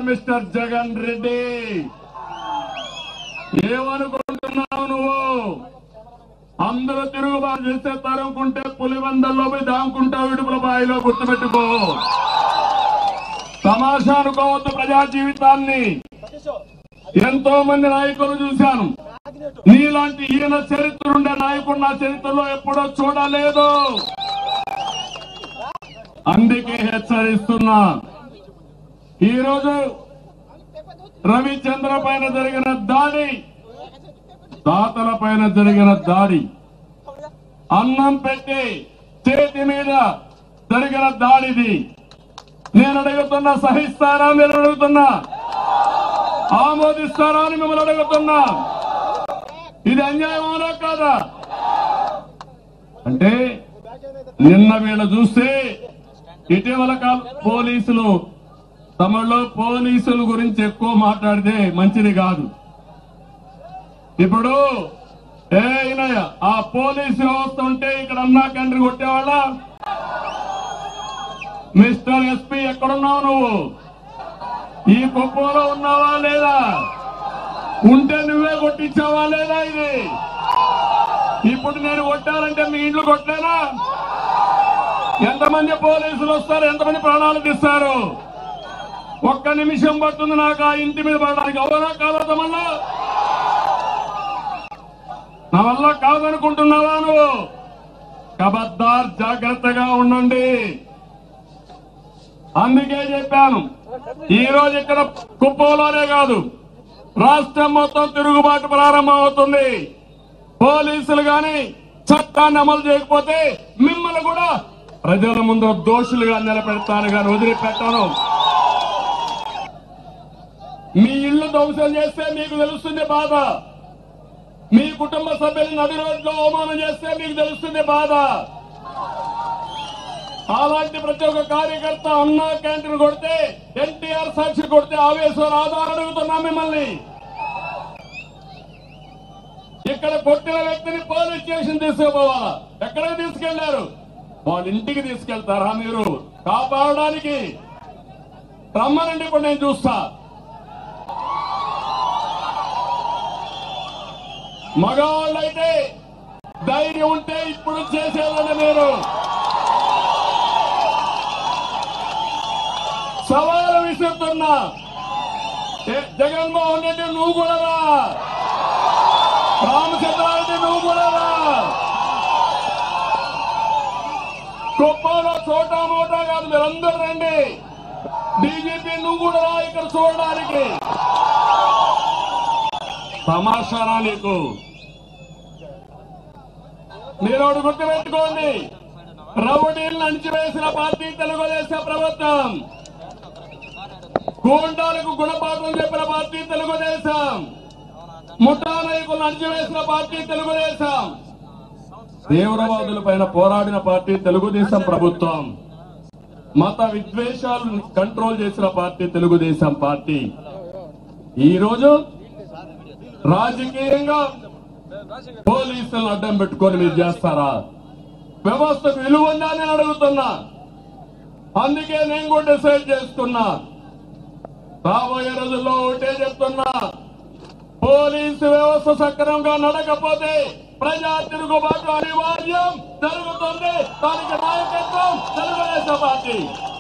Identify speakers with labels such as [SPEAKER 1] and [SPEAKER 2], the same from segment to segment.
[SPEAKER 1] Mister Jagan Reddy ఏమనుకుంటున్నావు నువ్వు అందరూ తిరుగుబాటు చేస్తే తరుముకుంటే పులివందల్లో పోయి దాముకుంటావు ఇడుపుల బాయిలో గుర్తుపెట్టుకో తమాషా అనుకోవద్దు ప్రజా జీవితాన్ని ఎంతో మంది నాయకులు చూశాను నీలాంటి ఈయన చరిత్ర ఉండే నాయకుడు నా చరిత్రలో ఎప్పుడో చూడలేదు అందుకే హెచ్చరిస్తున్నా ఈరోజు రవిచంద్ర పైన జరిగిన దాడి తాతల పైన జరిగిన దాడి అన్నం పెట్టి చేతి మీద జరిగిన దాడిది నేను అడుగుతున్నా సహిస్తారా మీరు అడుగుతున్నా ఆమోదిస్తారా అని మిమ్మల్ని అడుగుతున్నా ఇది అన్యాయమోనా కాదా అంటే నిన్న వీళ్ళ చూస్తే ఇటీవల కాల పోలీసులు తమలో పోలీసుల గురించి ఎక్కువ మాట్లాడితే మంచిది కాదు ఇప్పుడు ఏ అయినాయ ఆ పోలీసు వ్యవస్థ ఉంటే ఇక్కడ అన్నా కండ్రి కొట్టేవాళ్ళ మిస్టర్ ఎస్పీ ఎక్కడున్నావు నువ్వు ఈ కుప్పంలో ఉన్నావా లేదా ఉంటే నువ్వే కొట్టించావా లేదా ఇది ఇప్పుడు నేను కొట్టాలంటే మీ ఇంట్లో కొట్టలేనా ఎంతమంది పోలీసులు వస్తారు ఎంతమంది ప్రాణాలు తీస్తారు ఒక్క నిమిషం పడుతుంది నాకు ఆ ఇంటి మీద పడడానికి అవునా కాదా తమన్నా నా వల్ల కాదనుకుంటున్నావా నువ్వు కబద్దార్ జాగ్రత్తగా ఉండండి అందుకే చెప్పాను ఈ రోజు ఇక్కడ కుప్పంలోనే కాదు రాష్ట్రం మొత్తం తిరుగుబాటు ప్రారంభం అవుతుంది పోలీసులు గాని చట్టాన్ని అమలు చేయకపోతే మిమ్మల్ని కూడా ప్రజల ముందు దోషులుగా నిలబెడతాను కానీ వదిలిపెట్టాను మీ ఇల్లు ధ్వంసం చేస్తే మీకు తెలుస్తుంది బాధ మీ కుటుంబ సభ్యులు నడి రోడ్లో అవమానం చేస్తే మీకు తెలుస్తుంది బాధ అలాంటి ప్రతి ఒక్క కార్యకర్త అన్నా క్యాంటీన్ కొడితే ఎన్టీఆర్ సాక్షి కొడితే ఆవేశం ఆధారం అడుగుతున్నా మిమ్మల్ని ఇక్కడ కొట్టిన వ్యక్తిని పోలీస్ స్టేషన్ తీసుకుపోవాలా ఎక్కడికి తీసుకెళ్లారు వాళ్ళ ఇంటికి తీసుకెళ్తారా మీరు కాపాడడానికి రమ్మనండి ఇప్పుడు నేను చూస్తా మగవాళ్ళైతే ధైర్యం ఉంటే ఇప్పుడు చేసేవాళ్ళని మీరు సవాలు విసురుతున్నా ఏ, జగన్మోహన్ రెడ్డి నువ్వు కూడా రా రామచంద్రారెడ్డి నువ్వు కూడా రా కుప్పంలో చోటా మోటా కాదు మీరందరూ రండి బీజేపీ నువ్వు కూడా రా ఇక్కడ చూడడానికి తమాషానా నీకు మీరు ఒకటి గుర్తుపెట్టుకోండి రౌడీలను అణిచివేసిన పార్టీ తెలుగుదేశం ప్రభుత్వం గూండాలకు గుణపాఠం చెప్పిన పార్టీ తెలుగుదేశం ముఠా నాయకులను అణిచివేసిన పార్టీ తెలుగుదేశం తీవ్రవాదుల పైన పోరాడిన పార్టీ తెలుగుదేశం ప్రభుత్వం మత విద్వేషాలను కంట్రోల్ చేసిన పార్టీ తెలుగుదేశం పార్టీ ఈ రోజు రాజకీయంగా పోలీసులను అడ్డం పెట్టుకొని మీరు చేస్తారా వ్యవస్థకు విలువ ఉందా అని అడుగుతున్నా అందుకే నేను కూడా డిసైడ్ చేసుకున్నా రాబోయే రోజుల్లో ఒకటే చెప్తున్నా పోలీసు వ్యవస్థ సక్రమంగా నడకపోతే ప్రజా తిరుగుబాటు అనివార్యం జరుగుతుంది దానికి నాయకత్వం తెలుగుదేశం పార్టీ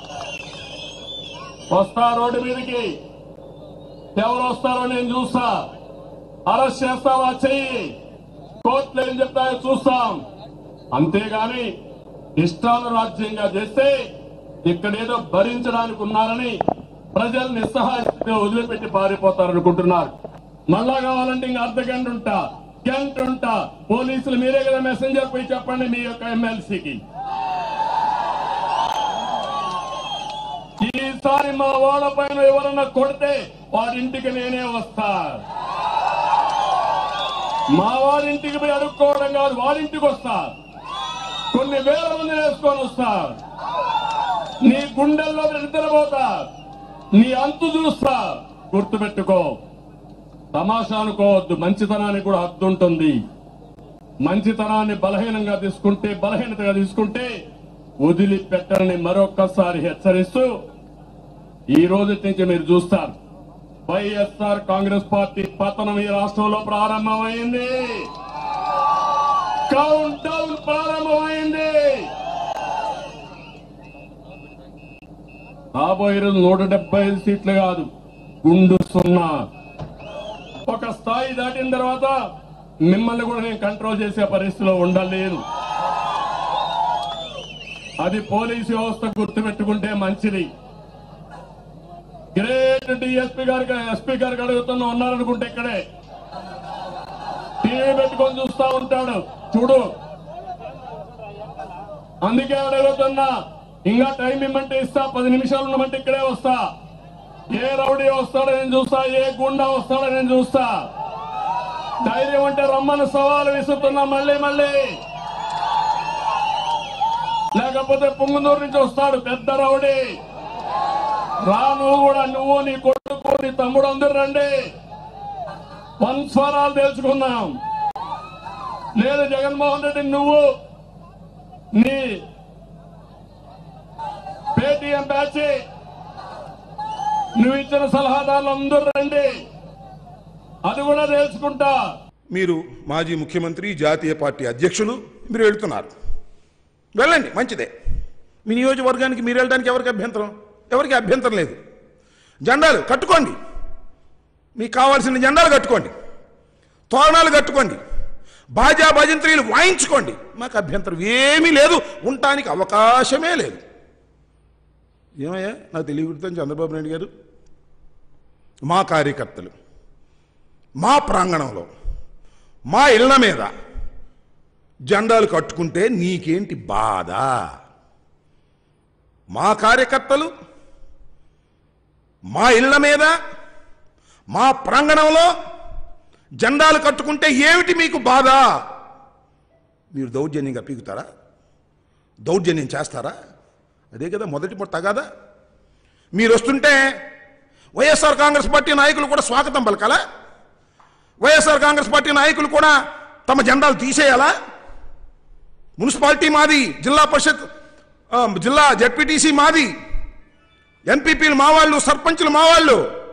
[SPEAKER 1] వస్తా రోడ్డు మీదకి ఎవరు వస్తారో నేను చూస్తా అరెస్ట్ చేస్తావా చెయ్యి కోర్టులు ఏం చెప్తాయో చూస్తాం అంతేగాని ఇష్టాలు రాజ్యంగా చేస్తే ఇక్కడేదో భరించడానికి ఉన్నారని ప్రజలు నిస్సహాయ స్థితిలో వదిలిపెట్టి పారిపోతారనుకుంటున్నారు మళ్ళా కావాలంటే ఇంకా అర్ధ గంట ఉంటా గంట ఉంటా పోలీసులు మీరే కదా మెసెంజర్ పోయి చెప్పండి మీ యొక్క ఎమ్మెల్సీకి ఈసారి మా వాళ్ళ పైన ఎవరన్నా కొడితే వారింటికి నేనే వస్తా మా వారింటికి పోయి అడుక్కోవడం కాదు వారింటికి వస్తా కొన్ని వేల మంది వేసుకొని వస్తా నీ గుండెల్లో నిద్రపోతా నీ అంతు చూస్తా గుర్తుపెట్టుకో తమాషా అనుకోవద్దు మంచితనానికి కూడా హద్దు ఉంటుంది మంచితనాన్ని బలహీనంగా తీసుకుంటే బలహీనతగా తీసుకుంటే వదిలిపెట్టనని మరొక్కసారి హెచ్చరిస్తూ ఈ రోజు నుంచి మీరు చూస్తారు వైఎస్ఆర్ కాంగ్రెస్ పార్టీ పతనం ఈ రాష్ట్రంలో ప్రారంభమైంది కౌంట్ డౌన్ ప్రారంభమైంది రాబోయే రోజు నూట డెబ్బై ఐదు సీట్లు కాదు గుండు సున్నా ఒక స్థాయి దాటిన తర్వాత మిమ్మల్ని కూడా నేను కంట్రోల్ చేసే పరిస్థితిలో ఉండలేను అది పోలీసు వ్యవస్థ గుర్తుపెట్టుకుంటే మంచిది గ్రేట్ డిఎస్పీ గారికి ఎస్పీ గారికి అడుగుతున్నా ఉన్నారనుకుంటే ఇక్కడే టీవీ పెట్టుకొని చూస్తా ఉంటాడు చూడు అందుకే అడుగుతున్నా ఇంకా టైం ఇమ్మంటే ఇస్తా పది నిమిషాలు ఉండమంటే ఇక్కడే వస్తా ఏ రౌడీ వస్తాడో నేను చూస్తా ఏ గుండా వస్తాడో నేను చూస్తా ధైర్యం అంటే రమ్మని సవాలు విసురుతున్నా మళ్ళీ మళ్ళీ లేకపోతే పుంగునూరు నుంచి వస్తాడు పెద్ద రౌడీ రా నువ్వు కూడా నువ్వు నీ కొడుకు నీ తమ్ముడు అందరు రండి వంశవరాలు తెలుసుకుందాం లేదు జగన్మోహన్ రెడ్డి నువ్వు నీ పేటీఎం బ్యాచ్ నువ్వు ఇచ్చిన సలహాదారులు అందరూ రండి అది కూడా తెలుసుకుంటా
[SPEAKER 2] మీరు మాజీ ముఖ్యమంత్రి జాతీయ పార్టీ అధ్యక్షులు మీరు వెళ్తున్నారు వెళ్ళండి మంచిదే మీ నియోజకవర్గానికి మీరు వెళ్ళడానికి ఎవరికి అభ్యంతరం ఎవరికి అభ్యంతరం లేదు జెండాలు కట్టుకోండి మీకు కావాల్సిన జెండాలు కట్టుకోండి తోరణాలు కట్టుకోండి బాజా భజంత్రీలు వాయించుకోండి మాకు అభ్యంతరం ఏమీ లేదు ఉండటానికి అవకాశమే లేదు ఏమయ్యా నాకు తెలియకూడదు చంద్రబాబు నాయుడు గారు మా కార్యకర్తలు మా ప్రాంగణంలో మా ఇళ్ల మీద జెండాలు కట్టుకుంటే నీకేంటి బాధ మా కార్యకర్తలు మా ఇళ్ల మీద మా ప్రాంగణంలో జెండాలు కట్టుకుంటే ఏమిటి మీకు బాధ మీరు దౌర్జన్యంగా పీకుతారా దౌర్జన్యం చేస్తారా అదే కదా మొదటి మొట్ట కదా మీరు వస్తుంటే వైఎస్ఆర్ కాంగ్రెస్ పార్టీ నాయకులు కూడా స్వాగతం పలకాలా వైఎస్ఆర్ కాంగ్రెస్ పార్టీ నాయకులు కూడా తమ జెండాలు తీసేయాలా మున్సిపాలిటీ మాది జిల్లా పరిషత్ ఆ, జిల్లా జడ్పీటీసీ మాది ఎంపీపీలు మా వాళ్ళు సర్పంచులు మా వాళ్ళు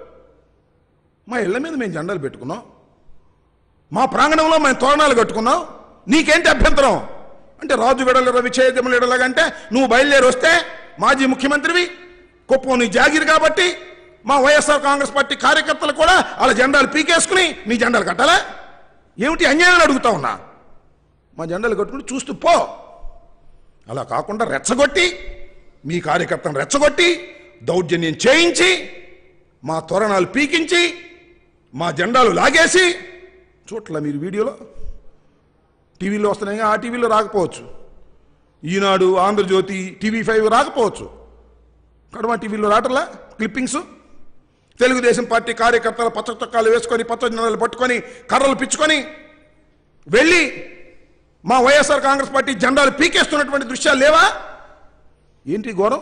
[SPEAKER 2] మా ఇళ్ల మీద మేము జెండాలు పెట్టుకున్నాం మా ప్రాంగణంలో మేము తోరణాలు కట్టుకున్నాం నీకేంటి అభ్యంతరం అంటే రాజు వెడల రవిచేయజములెడలాగంటే నువ్వు బయలుదేరి వస్తే మాజీ ముఖ్యమంత్రివి కుప్పం నీ జాగిరి కాబట్టి మా వైఎస్ఆర్ కాంగ్రెస్ పార్టీ కార్యకర్తలు కూడా వాళ్ళ జెండాలు పీకేసుకుని నీ జెండాలు కట్టాలా ఏమిటి అన్యాయం అడుగుతా ఉన్నా మా జెండాలు కట్టుకుని చూస్తూ పో అలా కాకుండా రెచ్చగొట్టి మీ కార్యకర్తను రెచ్చగొట్టి దౌర్జన్యం చేయించి మా తోరణాలు పీకించి మా జెండాలు లాగేసి చూట్ల మీరు వీడియోలో టీవీలో వస్తున్నాయి ఆ టీవీలో రాకపోవచ్చు ఈనాడు ఆంధ్రజ్యోతి టీవీ ఫైవ్ రాకపోవచ్చు కడమ టీవీలో రావట్లా క్లిప్పింగ్స్ తెలుగుదేశం పార్టీ కార్యకర్తలు పచ్చ చొక్కాలు వేసుకొని పచ్చ జెండాలు పట్టుకొని కర్రలు పిచ్చుకొని వెళ్ళి మా వైఎస్ఆర్ కాంగ్రెస్ పార్టీ జెండాలు పీకేస్తున్నటువంటి దృశ్యాలు లేవా ఏంటి ఘోరం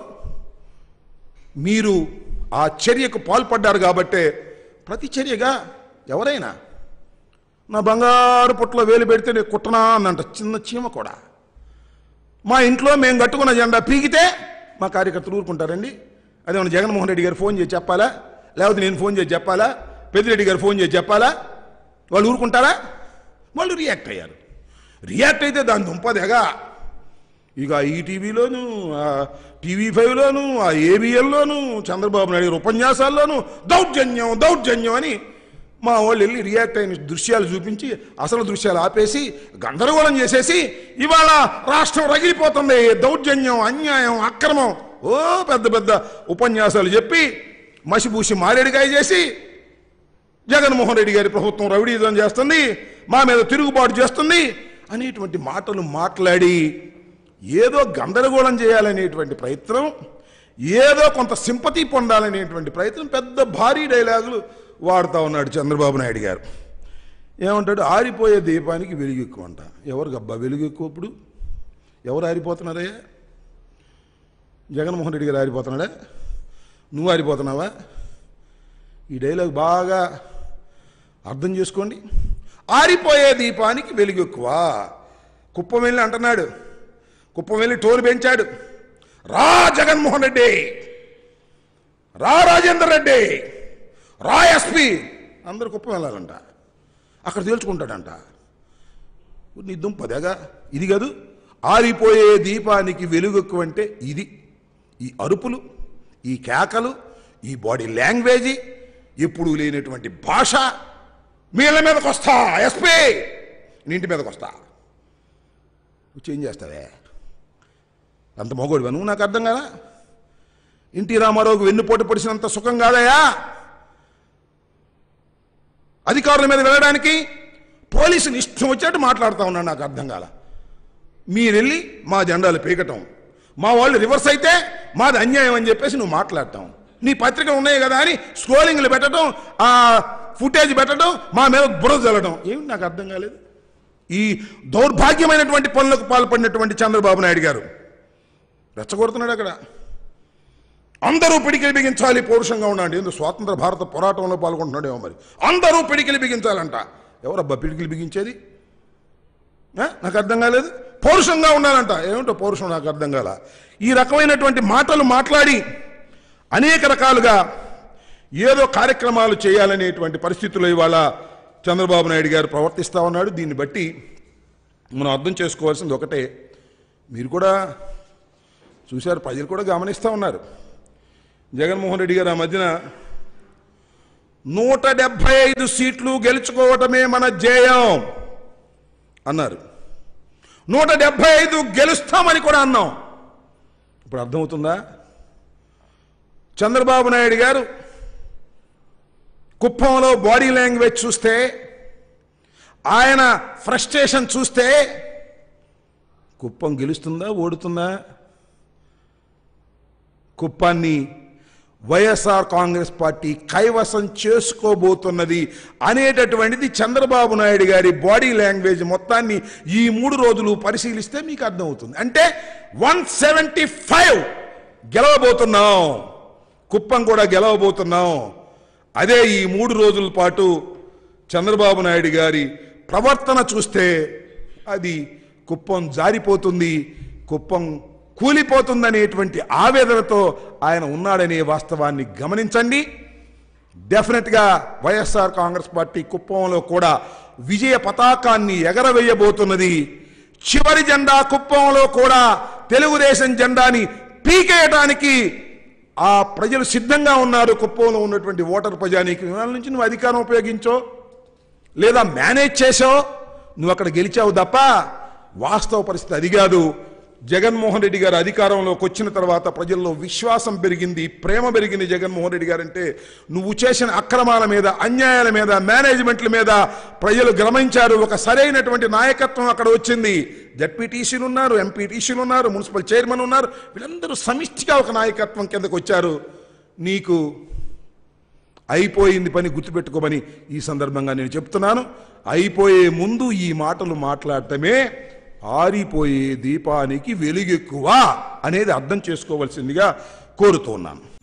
[SPEAKER 2] మీరు ఆ చర్యకు పాల్పడ్డారు కాబట్టే ప్రతి చర్యగా ఎవరైనా నా బంగారు పుట్టలో వేలు పెడితే నేను కుట్టనా అన్నంట చిన్న చీమ కూడా మా ఇంట్లో మేము కట్టుకున్న జెండా పీకితే మా కార్యకర్తలు ఊరుకుంటారండి అదేమన్నా జగన్మోహన్ రెడ్డి గారు ఫోన్ చేసి చెప్పాలా లేకపోతే నేను ఫోన్ చేసి చెప్పాలా పెద్దిరెడ్డి గారు ఫోన్ చేసి చెప్పాలా వాళ్ళు ఊరుకుంటారా వాళ్ళు రియాక్ట్ అయ్యారు రియాక్ట్ అయితే దాని దుంపదేగా ఇక ఈ టీవీలోను ఆ టీవీ ఫైవ్లోను ఆ ఏబిఎల్లోను చంద్రబాబు నాయుడు గారి ఉపన్యాసాల్లోను దౌర్జన్యం దౌర్జన్యం అని మా వాళ్ళు వెళ్ళి రియాక్ట్ అయిన దృశ్యాలు చూపించి అసలు దృశ్యాలు ఆపేసి గందరగోళం చేసేసి ఇవాళ రాష్ట్రం రగిలిపోతుంది దౌర్జన్యం అన్యాయం అక్రమం ఓ పెద్ద పెద్ద ఉపన్యాసాలు చెప్పి మసిబూసి మారేడుకాయ చేసి జగన్మోహన్ రెడ్డి గారి ప్రభుత్వం రవిడీజం చేస్తుంది మా మీద తిరుగుబాటు చేస్తుంది అనేటువంటి మాటలు మాట్లాడి ఏదో గందరగోళం చేయాలనేటువంటి ప్రయత్నం ఏదో కొంత సింపతి పొందాలనేటువంటి ప్రయత్నం పెద్ద భారీ డైలాగులు వాడుతూ ఉన్నాడు చంద్రబాబు నాయుడు గారు ఏమంటాడు ఆరిపోయే దీపానికి వెలుగు ఎక్కువ అంట ఎవరు గబ్బా వెలుగు ఎక్కువ ఇప్పుడు ఎవరు ఆరిపోతున్నారయ్యా జగన్మోహన్ రెడ్డి గారు ఆరిపోతున్నాడా నువ్వు ఆరిపోతున్నావా ఈ డైలాగ్ బాగా అర్థం చేసుకోండి ఆరిపోయే దీపానికి వెలుగు ఎక్కువ కుప్పం వెళ్ళి అంటున్నాడు కుప్పం వెళ్ళి టోలు పెంచాడు రా జగన్మోహన్ రెడ్డి రా రాజేందర్ రెడ్డి రా ఎస్పి అందరు కుప్పం వెళ్ళాలంట అక్కడ తేల్చుకుంటాడంట నీ దుంపదేగా ఇది కాదు ఆరిపోయే దీపానికి వెలుగెక్కువ అంటే ఇది ఈ అరుపులు ఈ కేకలు ఈ బాడీ లాంగ్వేజీ ఎప్పుడూ లేనటువంటి భాష మీళ్ళ మీదకి వస్తా ఎస్పీ నీ ఇంటి మీదకి వస్తా నువ్వు చేంజ్ చేస్తావే అంత మొగోడివా నువ్వు నాకు అర్థం కదా ఎన్టీ రామారావుకు వెన్నుపోటు పొడిచినంత సుఖం కాదయా అధికారుల మీద వెళ్ళడానికి పోలీసుని ఇష్టం వచ్చేట్టు మాట్లాడుతూ ఉన్నాడు నాకు అర్థం కాల మీరు వెళ్ళి మా జెండాలు పీకటం మా వాళ్ళు రివర్స్ అయితే మాది అన్యాయం అని చెప్పేసి నువ్వు మాట్లాడటం నీ పత్రికలు ఉన్నాయి కదా అని స్క్రోలింగ్లు పెట్టడం ఆ ఫుటేజ్ పెట్టడం మా మీద బురద చల్లడం ఏమి నాకు అర్థం కాలేదు ఈ దౌర్భాగ్యమైనటువంటి పనులకు పాల్పడినటువంటి చంద్రబాబు నాయుడు గారు రెచ్చగొడుతున్నాడు అక్కడ అందరూ పిడికిలి బిగించాలి పౌరుషంగా ఉండండి ఎందుకు స్వాతంత్ర భారత పోరాటంలో పాల్గొంటున్నాడేమో మరి అందరూ పిడికిలి బిగించాలంట ఎవరబ్బా పిడికిలి బిగించేది ఆ? నాకు అర్థం కాలేదు పౌరుషంగా ఉండాలంట ఏమిటో పౌరుషం నాకు అర్థం కాల ఈ రకమైనటువంటి మాటలు మాట్లాడి అనేక రకాలుగా ఏదో కార్యక్రమాలు చేయాలనేటువంటి పరిస్థితుల్లో ఇవాళ చంద్రబాబు నాయుడు గారు ప్రవర్తిస్తా ఉన్నాడు దీన్ని బట్టి మనం అర్థం చేసుకోవాల్సింది ఒకటే మీరు కూడా చూశారు ప్రజలు కూడా గమనిస్తూ ఉన్నారు జగన్మోహన్ రెడ్డి గారు ఆ మధ్యన నూట డెబ్బై ఐదు సీట్లు గెలుచుకోవటమే మన జయం అన్నారు నూట డెబ్బై ఐదు గెలుస్తామని కూడా అన్నాం ఇప్పుడు అర్థమవుతుందా చంద్రబాబు నాయుడు గారు కుప్పంలో బాడీ లాంగ్వేజ్ చూస్తే ఆయన ఫ్రస్ట్రేషన్ చూస్తే కుప్పం గెలుస్తుందా ఓడుతుందా కుప్పాన్ని వైఎస్ఆర్ కాంగ్రెస్ పార్టీ కైవసం చేసుకోబోతున్నది అనేటటువంటిది చంద్రబాబు నాయుడు గారి బాడీ లాంగ్వేజ్ మొత్తాన్ని ఈ మూడు రోజులు పరిశీలిస్తే మీకు అర్థమవుతుంది అంటే వన్ సెవెంటీ ఫైవ్ గెలవబోతున్నాం కుప్పం కూడా గెలవబోతున్నాం అదే ఈ మూడు రోజుల పాటు చంద్రబాబు నాయుడు గారి ప్రవర్తన చూస్తే అది కుప్పం జారిపోతుంది కుప్పం కూలిపోతుందనేటువంటి ఆవేదనతో ఆయన ఉన్నాడనే వాస్తవాన్ని గమనించండి డెఫినెట్గా వైఎస్ఆర్ కాంగ్రెస్ పార్టీ కుప్పంలో కూడా విజయ పతాకాన్ని ఎగరవేయబోతున్నది చివరి జెండా కుప్పంలో కూడా తెలుగుదేశం జెండాని పీకేయటానికి ఆ ప్రజలు సిద్ధంగా ఉన్నారు కుప్పంలో ఉన్నటువంటి ఓటర్ ప్రజానికి వాళ్ళ నుంచి నువ్వు అధికారం ఉపయోగించో లేదా మేనేజ్ చేసావు నువ్వు అక్కడ గెలిచావు తప్ప వాస్తవ పరిస్థితి అది కాదు జగన్మోహన్ రెడ్డి గారు అధికారంలోకి వచ్చిన తర్వాత ప్రజల్లో విశ్వాసం పెరిగింది ప్రేమ పెరిగింది జగన్మోహన్ రెడ్డి గారు అంటే నువ్వు చేసిన అక్రమాల మీద అన్యాయాల మీద మేనేజ్మెంట్ల మీద ప్రజలు గమనించారు ఒక సరైనటువంటి నాయకత్వం అక్కడ వచ్చింది జడ్పీటీసీలు ఉన్నారు ఎంపీటీసీలు ఉన్నారు మున్సిపల్ చైర్మన్ ఉన్నారు వీళ్ళందరూ సమిష్టిగా ఒక నాయకత్వం కిందకు వచ్చారు నీకు అయిపోయింది పని గుర్తుపెట్టుకోమని ఈ సందర్భంగా నేను చెప్తున్నాను అయిపోయే ముందు ఈ మాటలు మాట్లాడటమే ఆరిపోయే దీపానికి వెలుగెక్కువ అనేది అర్థం చేసుకోవాల్సిందిగా కోరుతున్నాను